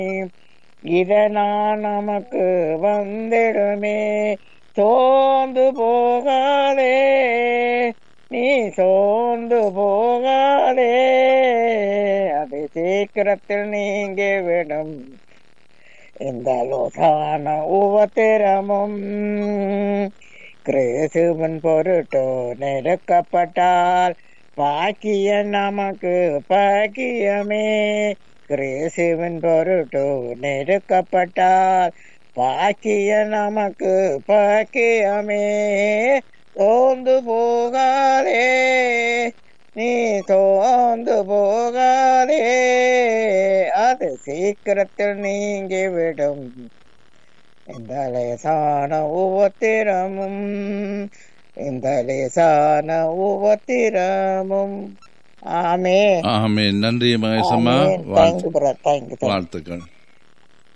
இதனால் நமக்கு வந்திடுமே சோர்ந்து போகாதே நீ சோர்ந்து போகாதே அது சீக்கிரத்தில் நீங்கி விடும் இந்த லோசான உபத்திரமும் கிறிஸ்துவின் பொருட்டோ நெருக்கப்பட்டால் பாக்கிய நமக்கு பாக்கியமே கிறிஸ்துவின் பொருட்டோ நெருக்கப்பட்டால் பாக்கிய நமக்கு பாக்கியமே சோர்ந்து போகாதே நீ சோர்ந்து போகாதே அது சீக்கிரத்தில் நீங்கி விடும் இந்த லேசான உபத்திரமும் இந்த லேசான உபத்திரமும் ஆமே ஆமே நன்றி மகேசம்மா தேங்க்யூ பிரதர் தேங்க்யூ வாழ்த்துக்கள்